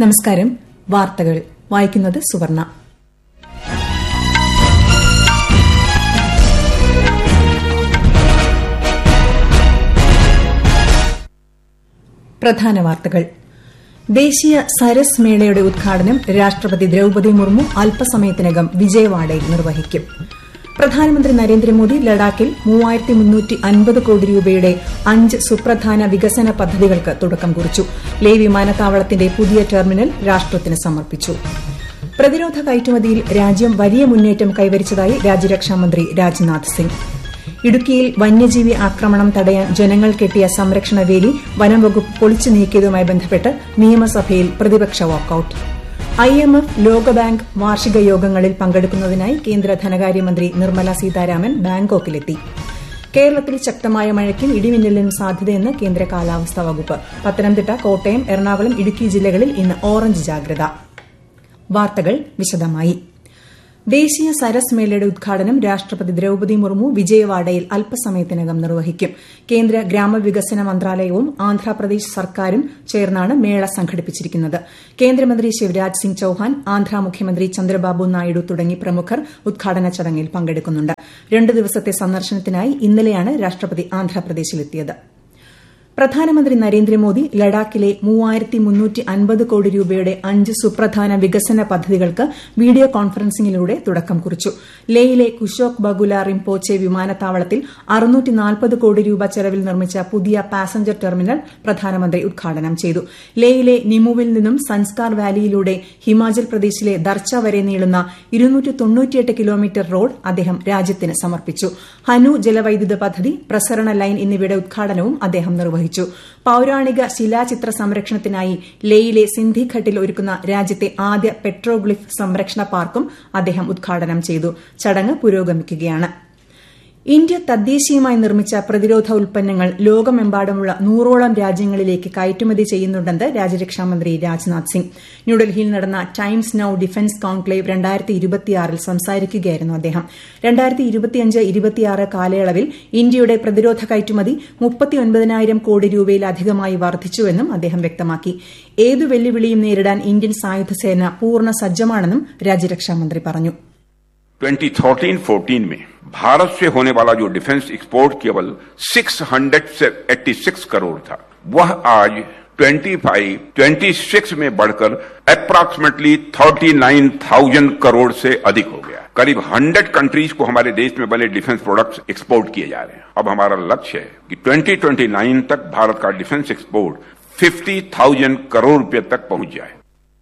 നമസ്കാരം വാർത്തകൾ വായിക്കുന്നത് സുവർണ പ്രധാന വാർത്തകൾ ദേശീയ സരസ് മേളയുടെ ഉദ്ഘാടനം രാഷ്ട്രപതി ദ്രൌപദി മുർമു അല്പസമയത്തിനകം വിജയവാഡയിൽ നിർവഹിക്കും പ്രധാനമന്ത്രി നരേന്ദ്രമോദി ലഡാക്കിൽ മൂവായിരത്തി മുന്നൂറ്റി അൻപത് കോടി രൂപയുടെ അഞ്ച് സുപ്രധാന വികസന പദ്ധതികൾക്ക് തുടക്കം കുറിച്ചു ലേ വിമാനത്താവളത്തിന്റെ പുതിയ ടെർമിനൽ രാഷ്ട്രത്തിന് സമർപ്പിച്ചു പ്രതിരോധ കയറ്റുമതിയിൽ രാജ്യം വലിയ മുന്നേറ്റം കൈവരിച്ചതായി രാജ്യരക്ഷാമന്ത്രി രാജ്നാഥ് സിംഗ് ഇടുക്കിയിൽ വന്യജീവി ആക്രമണം തടയാൻ ജനങ്ങൾ കെട്ടിയ സംരക്ഷണ വേലി വനംവകുപ്പ് പൊളിച്ചു നീക്കിയതുമായി ബന്ധപ്പെട്ട് നിയമസഭയിൽ പ്രതിപക്ഷ വാക്കൌട്ട് ഐ എം എഫ് ലോകബാങ്ക് വാർഷിക യോഗങ്ങളിൽ പങ്കെടുക്കുന്നതിനായി കേന്ദ്ര ധനകാര്യമന്ത്രി നിർമ്മല സീതാരാമൻ ബാങ്കോക്കിലെത്തി കേരളത്തിൽ ശക്തമായ മഴയ്ക്കും ഇടിമിന്നലിനും സാധ്യതയെന്ന് കേന്ദ്ര കാലാവസ്ഥാ വകുപ്പ് പത്തനംതിട്ട കോട്ടയം എറണാകുളം ഇടുക്കി ജില്ലകളിൽ ഇന്ന് ഓറഞ്ച് ജാഗ്രത വാർത്തകൾ വിശദമായി ദേശീയ സരസ് മേളയുടെ ഉദ്ഘാടനം രാഷ്ട്രപതി ദ്രൌപദി മുർമു വിജയവാഡയിൽ അല്പസമയത്തിനകം നിർവഹിക്കും കേന്ദ്ര ഗ്രാമവികസന മന്ത്രാലയവും ആന്ധ്രാപ്രദേശ് സർക്കാരും ചേർന്നാണ് മേള സംഘടിപ്പിച്ചിരിക്കുന്നത് കേന്ദ്രമന്ത്രി ശിവരാജ് സിംഗ് ചൌഹാൻ ആന്ധ്ര മുഖ്യമന്ത്രി ചന്ദ്രബാബു നായിഡു തുടങ്ങി പ്രമുഖർ ഉദ്ഘാടന ചടങ്ങിൽ പങ്കെടുക്കുന്നുണ്ട് രണ്ട് ദിവസത്തെ സന്ദർശനത്തിനായി ഇന്നലെയാണ് രാഷ്ട്രപതി ആന്ധ്രാപ്രദേശിലെത്തിയത് പ്രധാനമന്ത്രി നരേന്ദ്രമോദി ലഡാക്കിലെ മൂവായിരത്തി മുന്നൂറ്റി അൻപത് കോടി രൂപയുടെ അഞ്ച് സുപ്രധാന വികസന പദ്ധതികൾക്ക് വീഡിയോ കോൺഫറൻസിംഗിലൂടെ തുടക്കം കുറിച്ചു ലേയിലെ കുശോക് ബഗുല റിംപോച്ചെ വിമാനത്താവളത്തിൽ അറുന്നൂറ്റി നാൽപ്പത് കോടി രൂപ ചെലവിൽ നിർമ്മിച്ച പുതിയ പാസഞ്ചർ ടെർമിനൽ പ്രധാനമന്ത്രി ഉദ്ഘാടനം ചെയ്തു ലേയിലെ നിമുവിൽ നിന്നും സൻസ്കാർ വാലിയിലൂടെ ഹിമാചൽ പ്രദേശിലെ ദർച്ച വരെ നീളുന്ന ഇരുന്നൂറ്റി തൊണ്ണൂറ്റിയെട്ട് കിലോമീറ്റർ റോഡ് അദ്ദേഹം രാജ്യത്തിന് സമർപ്പിച്ചു ഹനു ജലവൈദ്യുത പദ്ധതി പ്രസരണ ലൈൻ എന്നിവയുടെ ഉദ്ഘാടനവും അദ്ദേഹം നിർവഹിച്ചു നിർവഹിച്ചു പൌരാണിക ശിലാചിത്ര സംരക്ഷണത്തിനായി ലേയിലെ സിന്ധിഘട്ടിൽ ഒരുക്കുന്ന രാജ്യത്തെ ആദ്യ പെട്രോഗ്ലിഫ് സംരക്ഷണ പാർക്കും അദ്ദേഹം ഉദ്ഘാടനം ചെയ്തു ചടങ്ങ് പുരോഗമിക്കുകയാണ് ഇന്ത്യ തദ്ദേശീയമായി നിർമ്മിച്ച പ്രതിരോധ ഉൽപ്പന്നങ്ങൾ ലോകമെമ്പാടുമുള്ള നൂറോളം രാജ്യങ്ങളിലേക്ക് കയറ്റുമതി ചെയ്യുന്നുണ്ടെന്ന് രാജ്യരക്ഷാമന്ത്രി രാജ്നാഥ് സിംഗ് ന്യൂഡൽഹിയിൽ നടന്ന ടൈംസ് നൌ ഡിഫൻസ് കോൺക്ലേവ് രണ്ടായിരത്തി ഇരുപത്തിയാറിൽ സംസാരിക്കുകയായിരുന്നു അദ്ദേഹം രണ്ടായിരത്തി ഇരുപത്തിയഞ്ച് ഇരുപത്തിയാറ് കാലയളവിൽ ഇന്ത്യയുടെ പ്രതിരോധ കയറ്റുമതി മുപ്പത്തിയൊൻപതിനായിരം കോടി രൂപയിലധികമായി വർദ്ധിച്ചുവെന്നും അദ്ദേഹം വ്യക്തമാക്കി ഏതു വെല്ലുവിളിയും നേരിടാൻ ഇന്ത്യൻ സായുധസേന പൂർണ്ണ സജ്ജമാണെന്നും രാജ്യരക്ഷാമന്ത്രി പറഞ്ഞു 2013-14 में भारत से होने वाला जो डिफेंस एक्सपोर्ट केवल 686 करोड़ था वह आज 25, 26 में बढ़कर अप्रॉक्सीमेटली 39,000 करोड़ से अधिक हो गया करीब 100 कंट्रीज को हमारे देश में बने डिफेंस प्रोडक्ट्स एक्सपोर्ट किए जा रहे हैं अब हमारा लक्ष्य है कि 2029 तक भारत का डिफेंस एक्सपोर्ट 50,000 करोड़ रुपए तक पहुंच जाए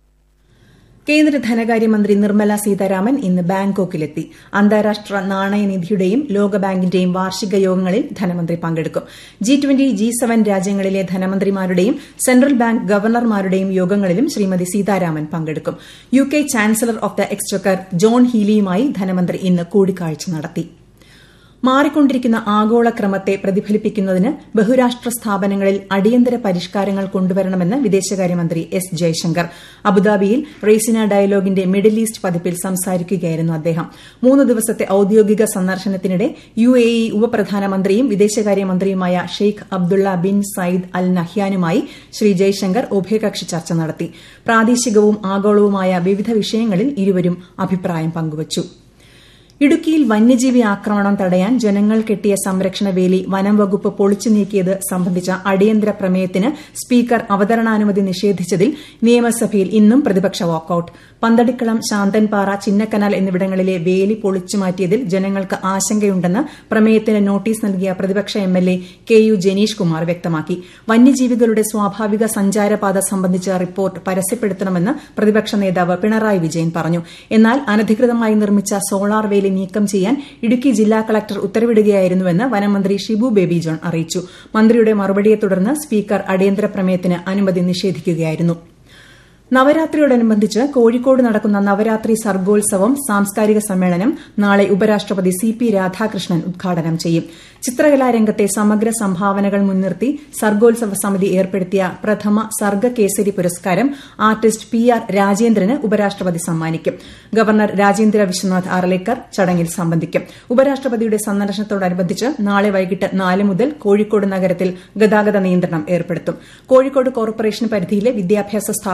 കേന്ദ്ര ധനകാര്യമന്ത്രി നിർമ്മല സീതാരാമൻ ഇന്ന് ബാങ്കോക്കിലെത്തി അന്താരാഷ്ട്ര നാണയനിധിയുടെയും ലോകബാങ്കിന്റെയും വാർഷിക യോഗങ്ങളിൽ ധനമന്ത്രി പങ്കെടുക്കും ജി ട്വന്റി ജി സെവൻ രാജ്യങ്ങളിലെ ധനമന്ത്രിമാരുടെയും സെൻട്രൽ ബാങ്ക് ഗവർണർമാരുടെയും യോഗങ്ങളിലും ശ്രീമതി സീതാരാമൻ പങ്കെടുക്കും U K chancellor of the exchequer John ഹീലിയുമായി ധനമന്ത്രി ഇന്ന് കൂടിക്കാഴ്ച നടത്തി മാറിക്കൊണ്ടിരിക്കുന്ന ആഗോളക്രമത്തെ പ്രതിഫലിപ്പിക്കുന്നതിന് ബഹുരാഷ്ട്ര സ്ഥാപനങ്ങളിൽ അടിയന്തര പരിഷ്കാരങ്ങൾ കൊണ്ടുവരണമെന്ന് വിദേശകാര്യമന്ത്രി എസ് ജയശങ്കർ അബുദാബിയിൽ റേസിന ഡയലോഗിന്റെ മിഡിൽ ഈസ്റ്റ് പതിപ്പിൽ സംസാരിക്കുകയായിരുന്നു അദ്ദേഹം മൂന്ന് ദിവസത്തെ ഔദ്യോഗിക സന്ദർശനത്തിനിടെ യു എ ഇ ഉപപ്രധാനമന്ത്രിയും വിദേശകാര്യമന്ത്രിയുമായ Sheikh Abdullah bin Zayed Al നഹ്യാനുമായി ശ്രീ ജയശങ്കർ ഉഭയകക്ഷി ചർച്ച നടത്തി പ്രാദേശികവും ആഗോളവുമായ വിവിധ വിഷയങ്ങളിൽ ഇരുവരും അഭിപ്രായം പങ്കുവച്ചു ഇടുക്കിയിൽ വന്യജീവി ആക്രമണം തടയാൻ ജനങ്ങൾ കെട്ടിയ സംരക്ഷണ വേലി വനം വകുപ്പ് പൊളിച്ചു നീക്കിയത് സംബന്ധിച്ച അടിയന്തര പ്രമേയത്തിന് സ്പീക്കർ അവതരണാനുമതി നിഷേധിച്ചതിൽ നിയമസഭയിൽ ഇന്നും പ്രതിപക്ഷ വാക്കൌട്ട് പന്തടിക്കളം ശാന്തൻപാറ ചിന്നക്കനാൽ എന്നിവിടങ്ങളിലെ വേലി പൊളിച്ചു മാറ്റിയതിൽ ജനങ്ങൾക്ക് ആശങ്കയുണ്ടെന്ന് പ്രമേയത്തിന് നോട്ടീസ് നൽകിയ പ്രതിപക്ഷ MLA K U Janeesh Kumar വ്യക്തമാക്കി വന്യജീവികളുടെ സ്വാഭാവിക സഞ്ചാരപാത സംബന്ധിച്ച റിപ്പോർട്ട് പരസ്യപ്പെടുത്തണമെന്ന് പ്രതിപക്ഷ നേതാവ് പിണറായി വിജയൻ പറഞ്ഞു എന്നാൽ അനധികൃതമായി നിർമ്മിച്ച സോളാർ വേലി നീക്കം ചെയ്യാൻ ഇടുക്കി ജില്ലാ കളക്ടർ ഉത്തരവിടുകയായിരുന്നുവെന്ന് വനമന്ത്രി ഷിബു ബേബി ജോൺ അറിയിച്ചു മന്ത്രിയുടെ മറുപടിയെ തുടർന്ന് സ്പീക്കർ അടിയന്തര പ്രമേയത്തിന് അനുമതി നിഷേധിക്കുകയായിരുന്നു നവരാത്രിയോടനുബന്ധിച്ച് കോഴിക്കോട് നടക്കുന്ന നവരാത്രി സർഗോത്സവം സാംസ്കാരിക സമ്മേളനം നാളെ ഉപരാഷ്ട്രപതി സി പി രാധാകൃഷ്ണൻ ഉദ്ഘാടനം ചെയ്യും ചിത്രകലാരംഗത്തെ സമഗ്ര സംഭാവനകൾ മുൻനിർത്തി സർഗോത്സവ സമിതി ഏർപ്പെടുത്തിയ പ്രഥമ സർഗ കേസരി പുരസ്കാരം ആർട്ടിസ്റ്റ് പി ആർ രാജേന്ദ്രന് ഉപരാഷ്ട്രപതി സമ്മാനിക്കും ഗവർണർ രാജേന്ദ്ര വിശ്വനാഥ് ആർലേക്കർ ചടങ്ങിൽ സംബന്ധിക്കും ഉപരാഷ്ട്രപതിയുടെ സന്ദർശനത്തോടനുബന്ധിച്ച് നാളെ വൈകിട്ട് നാല് മുതൽ കോഴിക്കോട് നഗരത്തിൽ ഗതാഗത നിയന്ത്രണം ഏർപ്പെടുത്തും കോഴിക്കോട് കോർപ്പറേഷൻ പരിധിയിലെ വിദ്യാഭ്യാസ സ്ഥാപനങ്ങൾക്ക്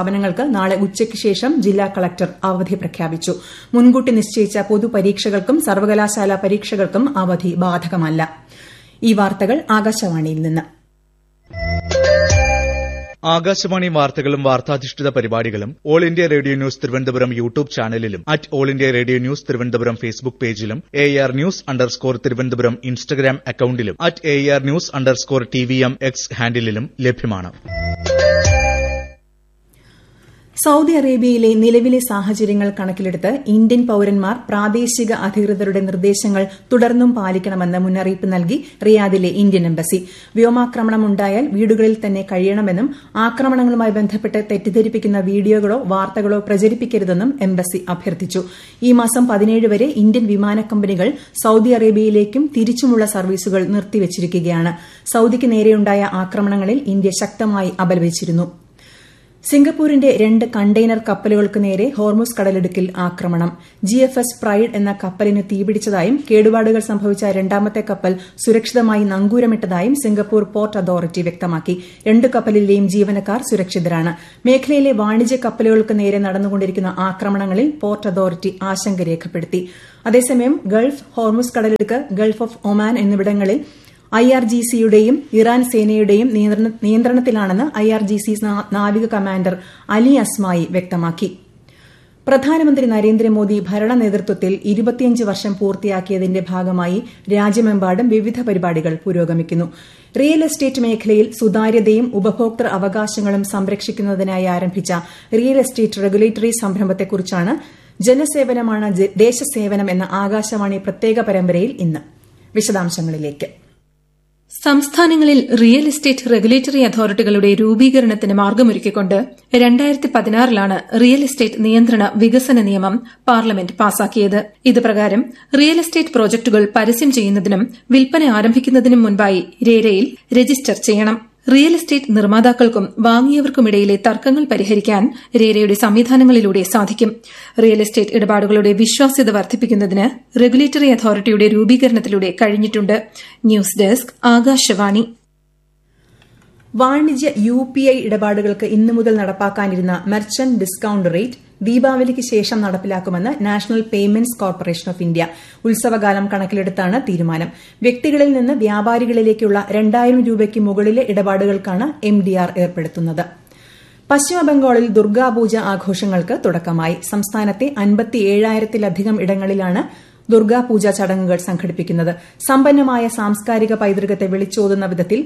നാളെ ഉച്ചയ്ക്ക് ശേഷം ജില്ലാ കളക്ടർ അവധി പ്രഖ്യാപിച്ചു മുൻകൂട്ടി നിശ്ചയിച്ച പൊതുപരീക്ഷകൾക്കും സർവകലാശാല പരീക്ഷകൾക്കും അവധി ബാധകമല്ല ഈ വാർത്തകൾ ആകാശവാണിയിൽ നിന്ന് ആകാശവാണി വാർത്തകളും വാർത്താധിഷ്ഠിത പരിപാടികളും all India radio news Thiruvananthapuram YouTube ചാനലിലും at all India radio news Thiruvananthapuram Facebook പേജിലും air news underscore Thiruvananthapuram Instagram അക്കൌണ്ടിലും at air news underscore T V M X ഹാൻഡിലും ലഭ്യമാണ് സൌദി അറേബ്യയിലെ നിലവിലെ സാഹചര്യങ്ങൾ കണക്കിലെടുത്ത് ഇന്ത്യൻ പൌരന്മാർ പ്രാദേശിക അധികൃതരുടെ നിർദ്ദേശങ്ങൾ തുടർന്നും പാലിക്കണമെന്ന് മുന്നറിയിപ്പ് നൽകി റിയാദിലെ ഇന്ത്യൻ എംബസി വ്യോമാക്രമണമുണ്ടായാൽ വീടുകളിൽ തന്നെ കഴിയണമെന്നും ആക്രമണങ്ങളുമായി ബന്ധപ്പെട്ട് തെറ്റിദ്ധരിപ്പിക്കുന്ന വീഡിയോകളോ വാർത്തകളോ പ്രചരിപ്പിക്കരുതെന്നും എംബസി അഭ്യർത്ഥിച്ചു ഈ മാസം പതിനേഴ് വരെ ഇന്ത്യൻ വിമാന കമ്പനികൾ സൌദി അറേബ്യയിലേക്കും തിരിച്ചുമുള്ള സർവീസുകൾ നിർത്തിവച്ചിരിക്കുകയാണ് സൌദിക്ക് നേരെയുണ്ടായ ആക്രമണങ്ങളിൽ ഇന്ത്യ ശക്തമായി അപലപിച്ചിരുന്നു സിംഗപ്പൂരിന്റെ രണ്ട് കണ്ടെയ്നർ കപ്പലുകൾക്ക് നേരെ ഹോർമുസ് കടലിടുക്കിൽ ആക്രമണം ജി എഫ് എസ് പ്രൈഡ് എന്ന കപ്പലിന് തീപിടിച്ചതായും കേടുപാടുകൾ സംഭവിച്ച രണ്ടാമത്തെ കപ്പൽ സുരക്ഷിതമായി നങ്കൂരമിട്ടതായും സിംഗപ്പൂർ പോർട്ട് അതോറിറ്റി വ്യക്തമാക്കി രണ്ട് കപ്പലിലെയും ജീവനക്കാർ സുരക്ഷിതരാണ് മേഖലയിലെ വാണിജ്യ കപ്പലുകൾക്ക് നേരെ നടന്നുകൊണ്ടിരിക്കുന്ന ആക്രമണങ്ങളിൽ പോർട്ട് അതോറിറ്റി ആശങ്ക രേഖപ്പെടുത്തി അതേസമയം ഗൾഫ് ഹോർമുസ് കടലിടുക്ക് ഗൾഫ് ഓഫ് ഒമാൻ എന്നിവിടങ്ങളിൽ ഐ ആർ ജി സിയുടെയും ഇറാൻ സേനയുടെയും നിയന്ത്രണത്തിലാണെന്ന് ഐ ആർ ജി സി നാവിക കമാൻഡർ അലി അസ്മായി വ്യക്തമാക്കി പ്രധാനമന്ത്രി നരേന്ദ്രമോദി ഭരണ നേതൃത്വത്തിൽ ഇരുപത്തിയഞ്ച് വർഷം പൂർത്തിയാക്കിയതിന്റെ ഭാഗമായി രാജ്യമെമ്പാടും വിവിധ പരിപാടികൾ പുരോഗമിക്കുന്നു റിയൽ എസ്റ്റേറ്റ് മേഖലയിൽ സുതാര്യതയും ഉപഭോക്തൃ അവകാശങ്ങളും സംരക്ഷിക്കുന്നതിനായി ആരംഭിച്ച റിയൽ എസ്റ്റേറ്റ് റെഗുലേറ്ററി സംരംഭത്തെക്കുറിച്ചാണ് ജനസേവനമാണ് ദേശസേവനം എന്ന ആകാശവാണി പ്രത്യേക പരമ്പരയിൽ ഇന്ന് വിശദാംശങ്ങളിലേക്ക് സംസ്ഥാനങ്ങളിൽ റിയൽ എസ്റ്റേറ്റ് റെഗുലേറ്ററി അതോറിറ്റികളുടെ രൂപീകരണത്തിന് മാർഗമൊരുക്കിക്കൊണ്ട് രണ്ടായിരത്തി പതിനാറിലാണ് റിയൽ എസ്റ്റേറ്റ് നിയന്ത്രണ വികസന നിയമം പാർലമെന്റ് പാസാക്കിയത് ഇത് പ്രകാരം റിയൽ എസ്റ്റേറ്റ് പ്രോജക്ടുകൾ പരസ്യം ചെയ്യുന്നതിനും വിൽപ്പന ആരംഭിക്കുന്നതിനും മുൻപായി രേരയിൽ രജിസ്റ്റർ ചെയ്യണം റിയൽ എസ്റ്റേറ്റ് നിർമ്മാതാക്കൾക്കും വാങ്ങിയവർക്കുമിടയിലെ തർക്കങ്ങൾ പരിഹരിക്കാൻ രേരയുടെ സംവിധാനങ്ങളിലൂടെ സാധിക്കും റിയൽ എസ്റ്റേറ്റ് ഇടപാടുകളുടെ വിശ്വാസ്യത വർദ്ധിപ്പിക്കുന്നതിന് റെഗുലേറ്ററി അതോറിറ്റിയുടെ രൂപീകരണത്തിലൂടെ കഴിഞ്ഞിട്ടുണ്ട് ന്യൂസ് ഡെസ്ക് ആകാശവാണി വാണിജ്യ യു പി ഐ ഇടപാടുകൾക്ക് ഇന്നു മുതൽ നടപ്പാക്കാനിരുന്ന മെർച്ചന്റ് ഡിസ്കൌണ്ട് റേറ്റ് ദീപാവലിക്ക് ശേഷം നടപ്പിലാക്കുമെന്ന് National Payments Corporation of India ഉത്സവകാലം കണക്കിലെടുത്താണ് തീരുമാനം വ്യക്തികളിൽ നിന്ന് വ്യാപാരികളിലേക്കുള്ള രണ്ടായിരം രൂപയ്ക്ക് മുകളിലെ ഇടപാടുകൾക്കാണ് എം ഡി ആർ ഏർപ്പെടുത്തുന്നത് പശ്ചിമബംഗാളിൽ ദുർഗാപൂജ ആഘോഷങ്ങൾക്ക് തുടക്കമായി സംസ്ഥാനത്തെ അൻപത്തിയേഴായിരത്തിലധികം ഇടങ്ങളിലാണ് ദുർഗാപൂജ ചടങ്ങുകൾ സംഘടിപ്പിക്കുന്നത് സമ്പന്നമായ സാംസ്കാരിക പൈതൃകത്തെ വിളിച്ചോതുന്ന വിധത്തിൽ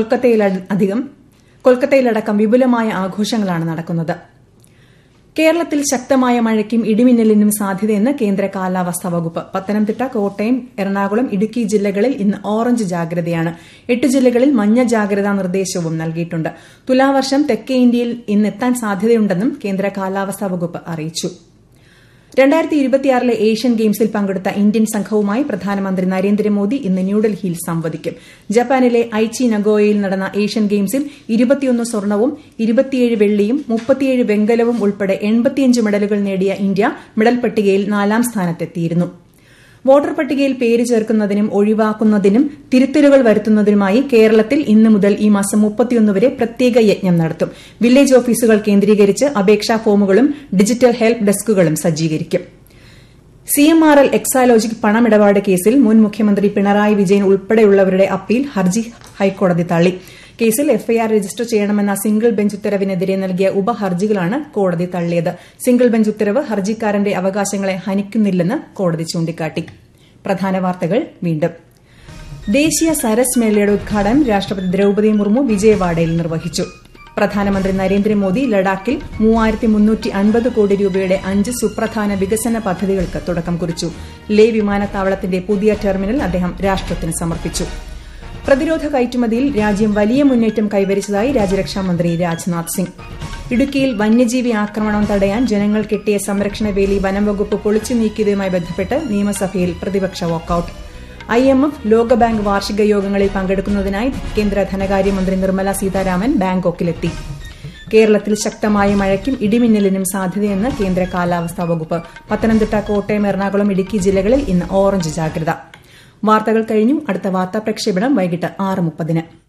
കൊൽക്കത്തയിലടക്കം വിപുലമായ ആഘോഷങ്ങളാണ് നടക്കുന്നത് കേരളത്തിൽ ശക്തമായ മഴയ്ക്കും ഇടിമിന്നലിനും സാധ്യതയെന്ന് കേന്ദ്ര കാലാവസ്ഥാ വകുപ്പ് പത്തനംതിട്ട കോട്ടയം എറണാകുളം ഇടുക്കി ജില്ലകളിൽ ഇന്ന് ഓറഞ്ച് ജാഗ്രതയാണ് എട്ട് ജില്ലകളിൽ മഞ്ഞ ജാഗ്രതാ നിർദ്ദേശവും നൽകിയിട്ടുണ്ട് തുലാവർഷം തെക്കേ ഇന്ത്യയിൽ ഇന്നെത്താൻ സാധ്യതയുണ്ടെന്നും കേന്ദ്ര കാലാവസ്ഥാ വകുപ്പ് അറിയിച്ചു രണ്ടായിരത്തി ഇരുപത്തിയാറിലെ ഏഷ്യൻ ഗെയിംസിൽ പങ്കെടുത്ത ഇന്ത്യൻ സംഘവുമായി പ്രധാനമന്ത്രി നരേന്ദ്രമോദി ഇന്ന് ന്യൂഡൽഹിയിൽ സംവദിക്കും ജപ്പാനിലെ ഐച്ചി നഗോയയിൽ നടന്ന ഏഷ്യൻ ഗെയിംസിൽ ഇരുപത്തിയൊന്ന് സ്വർണവും ഇരുപത്തിയേഴ് വെള്ളിയും മുപ്പത്തിയേഴ് വെങ്കലവും ഉൾപ്പെടെ എൺപത്തിയഞ്ച് മെഡലുകൾ നേടിയ ഇന്ത്യ മെഡൽ പട്ടികയിൽ നാലാം സ്ഥാനത്തെത്തിയിരുന്നു വോട്ടർ പട്ടികയിൽ പേര് ചേർക്കുന്നതിനും ഒഴിവാക്കുന്നതിനും തിരുത്തലുകൾ വരുത്തുന്നതിനുമായി കേരളത്തിൽ ഇന്നു മുതൽ ഈ മാസം മുപ്പത്തിയൊന്ന് വരെ പ്രത്യേക യജ്ഞം നടത്തും വില്ലേജ് ഓഫീസുകൾ കേന്ദ്രീകരിച്ച് അപേക്ഷാ ഫോമുകളും ഡിജിറ്റൽ ഹെൽപ്പ് ഡെസ്കുകളും സജ്ജീകരിക്കും സിഎംആർഎൽ എക്സാലോജിക് പണമിടപാട് കേസിൽ മുൻ മുഖ്യമന്ത്രി പിണറായി വിജയൻ ഉൾപ്പെടെയുള്ളവരുടെ അപ്പീൽ ഹർജി ഹൈക്കോടതി തള്ളി കേസിൽ എഫ്ഐആർ രജിസ്റ്റർ ചെയ്യണമെന്ന സിംഗിൾ ബെഞ്ച് ഉത്തരവിനെതിരെ നൽകിയ ഉപഹർജികളാണ് കോടതി തള്ളിയത് സിംഗിൾ ബെഞ്ച് ഉത്തരവ് ഹർജിക്കാരന്റെ അവകാശങ്ങളെ ഹനിക്കുന്നില്ലെന്ന് കോടതി ചൂണ്ടിക്കാട്ടി പ്രധാന വാർത്തകൾ വീണ്ടും ദേശീയ സരസ് മേളയുടെ ഉദ്ഘാടനം രാഷ്ട്രപതി ദ്രൌപദി മുർമു വിജയവാഡയിൽ നിർവഹിച്ചു പ്രധാനമന്ത്രി നരേന്ദ്രമോദി ലഡാക്കിൽ മൂവായിരത്തി മുന്നൂറ്റി അൻപത് കോടി രൂപയുടെ അഞ്ച് സുപ്രധാന വികസന പദ്ധതികൾക്ക് തുടക്കം കുറിച്ചു ലേ വിമാനത്താവളത്തിന്റെ പുതിയ ടെർമിനൽ അദ്ദേഹം രാഷ്ട്രത്തിന് സമർപ്പിച്ചു പ്രതിരോധ കയറ്റുമതിയിൽ രാജ്യം വലിയ മുന്നേറ്റം കൈവരിച്ചതായി രാജ്യരക്ഷാമന്ത്രി രാജ്നാഥ് സിംഗ് ഇടുക്കിയിൽ വന്യജീവി ആക്രമണം തടയാൻ ജനങ്ങൾ കെട്ടിയ സംരക്ഷണ വേലി വനംവകുപ്പ് പൊളിച്ചു നീക്കിയതുമായി ബന്ധപ്പെട്ട് നിയമസഭയിൽ പ്രതിപക്ഷ വാക്കൌട്ട് ഐ എം എഫ് ലോകബാങ്ക് വാർഷിക യോഗങ്ങളിൽ പങ്കെടുക്കുന്നതിനായി കേന്ദ്ര ധനകാര്യമന്ത്രി നിർമ്മല സീതാരാമൻ ബാങ്കോക്കിലെത്തി കേരളത്തിൽ ശക്തമായ മഴയ്ക്കും ഇടിമിന്നലിനും സാധ്യതയെന്ന് കേന്ദ്ര കാലാവസ്ഥാ വകുപ്പ് പത്തനംതിട്ട കോട്ടയം എറണാകുളം ഇടുക്കി ജില്ലകളിൽ ഇന്ന് ഓറഞ്ച് ജാഗ്രത വാർത്തകൾ കഴിഞ്ഞു അടുത്ത വാർത്താ പ്രക്ഷേപണം വൈകിട്ട് ആറ് മുപ്പതിന്